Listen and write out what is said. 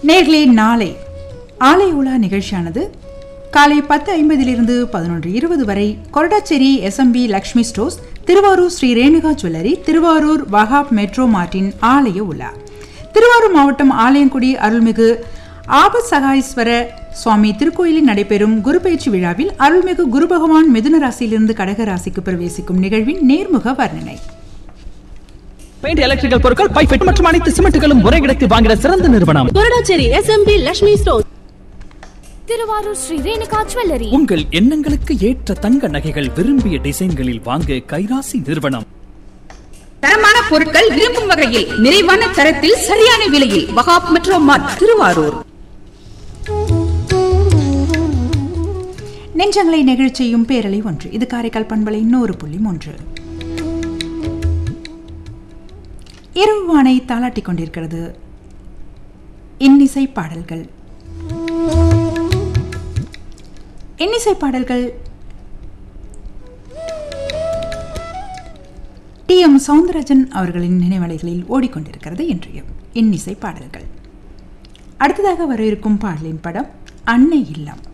நேர்களே நாளை ஆலை உலா நிகழ்ச்சியானது காலை பத்து ஐம்பதிலிருந்து பதினொன்று இருபது வரை Koradacheri SMP Lakshmi stores Thiruvarur Sri Renuka jewellery Thiruvarur Wahab metro மார்ட்டின் ஆலய உலா திருவாரூர் மாவட்டம் ஆலயங்குடி அருள்மிகு ஆபத் சகாயஸ்வர சுவாமி திருக்கோயிலில் நடைபெறும் குரு பயிற்சி விழாவில் அருள்மிகு குரு பகவான் மிதுன ராசியிலிருந்து கடக ராசிக்கு பிரவேசிக்கும் நிகழ்வின் நேர்முக வர்ணனை பெயிண்ட் எலக்ட்ரிக்கல் பொருட்கள் பைப் மற்றும் அனைத்து சிமெண்ட்டுகளும் ஒரே இடத்தில் வாங்கிட சிறந்த நிறுவனம் Koradacheri SMP Lakshmi store Thiruvarur Sri Renuka jewellery உங்கள் எண்ணங்களுக்கு ஏற்ற தங்க நகைகள் விரும்பிய டிசைன்களில் வாங்க கைராசி நிறுவனம் தரமான பொருட்கள் விரும்பும் வகையில் நிறைவான தரத்தில் சரியான விலையில் வகாப் மெட்ரோ மார்ட் திருவாரூர் நெஞ்சங்களை நெகிழ்ச்சியும் பேரலை ஒன்று இது காரைக்கால் பண்பலை நூறு புள்ளி மூன்று இரவு வானை தாளாட்டிக் கொண்டிருக்கிறது இன்னிசை பாடல்கள் இன்னிசை பாடல்கள் டி எம் சவுந்தரராஜன் அவர்களின் நினைவலைகளில் ஓடிக்கொண்டிருக்கிறது இன்றைய இன்னிசை பாடல்கள் அடுத்ததாக வர இருக்கும் பாடலின் படம் அன்னை இல்லம்